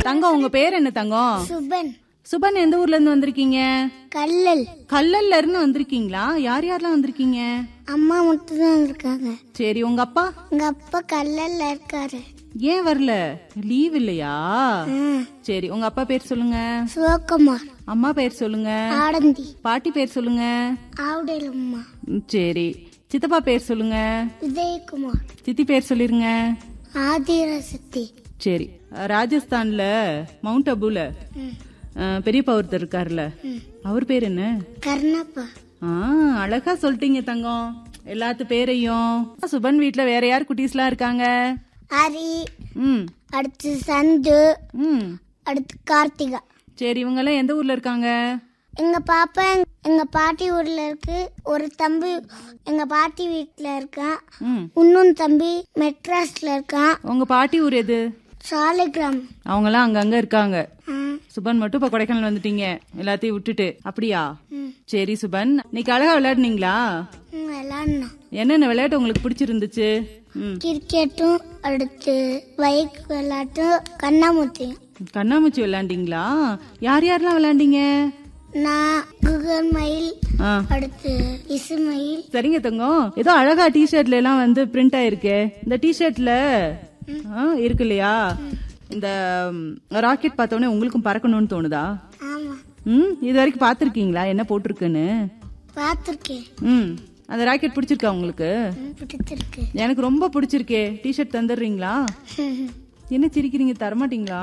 தங்கம் உங்க பேர் என்ன தங்கம் சுபன் சுபன் எந்த ஊர்ல இருந்து வந்திருக்கீங்க கல்லல் கல்லல்ல இருந்து வந்திருக்கீங்களா யார் யாரெல்லாம் வந்திருக்கீங்க அம்மா மட்டும் தான் இருக்காங்க சரி உங்க அப்பா எங்க அப்பா கல்லல்ல இருக்காரு ஏன் வரல லீவ் இல்லையா ம். சரி உங்க அப்பா பேர் சொல்லுங்க சிவகுமார் அம்மா பேர் சொல்லுங்க ஆடந்தி பாட்டி பேர் சொல்லுங்க ஆவுடையில் அம்மா ம், சரி சித்தப்பா பேர் சொல்லுங்க விஜயகுமார் சித்தி பேர் சொல்லிருங்க ஆதிரசக்தி சரி ராஜஸ்தான்ல மவுண்ட் அபுல ம். அஹ், பெரியப்பா ஒருத்தர் இருக்காருல்ல அவர் பேர் என்ன கர்ணப்பா ஆ அழகா சொல்லிட்டீங்க தங்கம் எல்லாத்து பேரையும் சுபன் வீட்ல வேற யார் குட்டீஸ்லாம் இருக்காங்க ஹரி ம் அடுத்து சந்து ம் அடுத்து கார்த்திகா சரி இவங்க எல்லாம் எந்த ஊர்ல இருக்காங்க எங்க பாப்பா எங்க- எங்க பாட்டி ஊர்ல இருக்கு ஒரு தம்பி எங்க பாட்டி வீட்டுல இருக்கான் ம் இன்னொரு தம்பி மெட்ராஸ்ல இருக்கான் உங்க பாட்டி ஊர் எது சாலிகிராம் அவங்க எல்லாம் அங்கங்க இருக்காங்க ஆ, சுபன் மட்டும் இப்ப கொடைக்கானல் வந்துட்டீங்க எல்லாத்தையும் விட்டுட்டு அப்படியா ம். சரி சுபன் இன்னைக்கு அழகா விளையாடுனீங்களா ம், விளாட்னோம் என்னென்ன விளையாட்டு உங்களுக்கு பிடிச்சிருந்துச்சு ம் கிரிக்கெட்டும் அடுத்து பைக் விளையாட்டும் கண்ணாமூத்தியும் கண்ணாமூச்சி விளையாண்டீங்களா யார் யாரெல்லாம் விளையாண்டீங்க நான் குகன் மயில் ஆ அடுத்து இசுமயில் சரிங்க தங்கம் ஏதோ அழகா டிஷர்ட்ல எல்லாம் வந்து பிரிண்ட் ஆயிருக்கு இந்த டிஷர்ட்ல இருக்கு இல்லையா இந்த ராக்கெட் பார்த்தோன்னே உங்களுக்கும் பறக்கணும்னு தோணுதா ஆமா ம் இது வரைக்கும் பார்த்துருக்கீங்களா என்ன போட்டிருக்குன்னு பார்த்துருக்கேன் ம் அந்த ராக்கெட் பிடிச்சிருக்கா உங்களுக்கு ம், பிடிச்சிருக்கு எனக்கு ரொம்ப பிடிச்சிருக்கே டிஷர்ட் தந்துடுறீங்களா என்ன சிரிக்கிறீங்க தரமாட்டீங்களா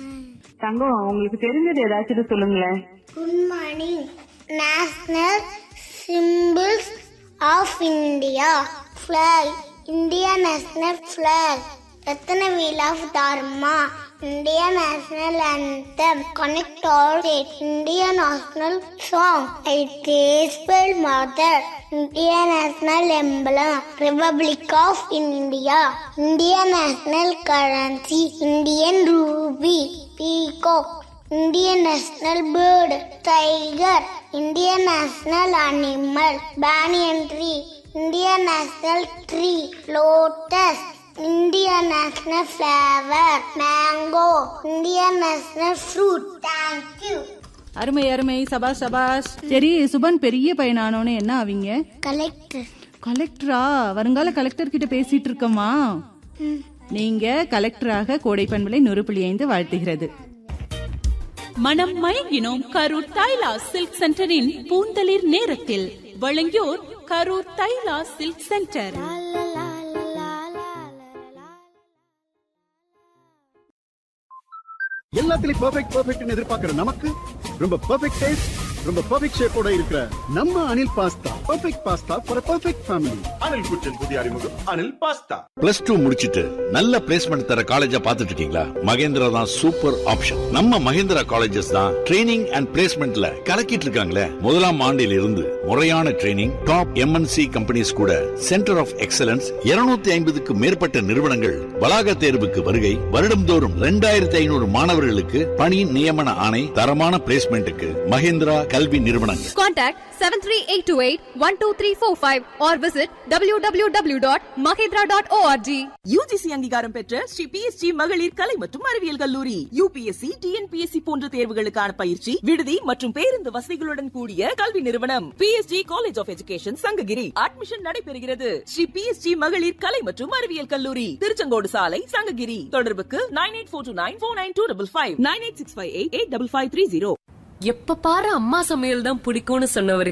தங்கம் உங்களுக்கு தெரிஞ்சது ஏதாச்சும் சொல்லுங்களேன் good morning national symbols of India flag India national flag எத்தனை wheel of dharma India national anthem connect all state India national song I டேஸ்பல் mother India national emblem republic of India India national currency Indian rupee peacock Indian national bird, tiger. Indian national animal, banyan tree. Indian national tree, lotus. Indian national flower, mango. Indian national fruit. Thank you. அருமை அருமை சபாஷ் சபாஷ் சரி சுபன் பெரிய பையனானோன்னு என்ன ஆவீங்க Collector. கலெக்டரா வருங்கால collector கிட்ட பேசிட்டு இருக்கமா நீங்க கலெக்டராக கோடை பண்பலை நூறு புள்ளி ஐந்து வாழ்த்துகிறது மனம் மயங்கினோம் கரூர் தைலா சில்க் சென்டரின் பூந்தளிர் நேரத்தில் வழங்கியோர் கரூர் தைலா சில்க் சென்டர் எல்லாத்துலயும் பெர்ஃபெக்ட் பெர்ஃபெக்ட்னு எதிர்பார்க்கிற நமக்கு ரொம்ப பெர்ஃபெக்ட் டேஸ்ட் ரொம்ப பெர்ஃபெக்ட் ஷேப்போட இருக்கிற நம்ம Anil pasta perfect pasta for perfect family Anil kitchen புதிய அறிமுகம் அனில் பாஸ்தா பிளஸ் டூ முடிச்சிட்டு நல்ல பிளேஸ்மெண்ட் தர காலேஜா பார்த்துட்டு இருக்கீங்களா மகேந்திரா தான் சூப்பர் ஆப்ஷன் நம்ம மகேந்திரா காலேஜஸ் தான் ட்ரைனிங் அண்ட் பிளேஸ்மெண்ட்ல கலக்கிட்டு இருக்காங்களே முதலாம் ஆண்டில் இருந்து முறையான ட்ரைனிங் டாப் எம்என்சி கம்பெனிஸ் கூட சென்டர் ஆஃப் எக்ஸலன்ஸ் 250 ஐம்பதுக்கு மேற்பட்ட நிறுவனங்கள் வளாக தேர்வுக்கு வருகை வருடம்தோறும் ரெண்டாயிரத்தி ஐநூறு மாணவர்களுக்கு பணி நியமன ஆணை தரமான பிளேஸ்மெண்ட்டுக்கு மகேந்திரா கல்வி நிறுவனங்கள் Contact 73828-12345 or visit www.mahindra.org. UGC அங்கீகாரம் பெற்ற ஸ்ரீ பி எஸ் ஜி மகளிர் கலை மற்றும் அறிவியல் கல்லூரி யூபிஎஸ்சி டிஎன்பிஎஸ்சி போன்ற தேர்வுகளுக்கான பயிற்சி விடுதி மற்றும் பேருந்து வசதிகளுடன் கூடிய கல்வி நிறுவனம் P S G college of education Sankagiri admission நடைபெறுகிறது ஸ்ரீ பி எஸ் ஜி மகளிர் கலை மற்றும் அறிவியல் கல்லூரி திருச்செங்கோடு சாலை சங்ககிரி தொடர்புக்கு nine eight four two nine four nine two double five nine eight six five eight eight double five three zero எப்ப பாரு அம்மா சமையல் தான் பிடிக்கும்னு சொன்னவரு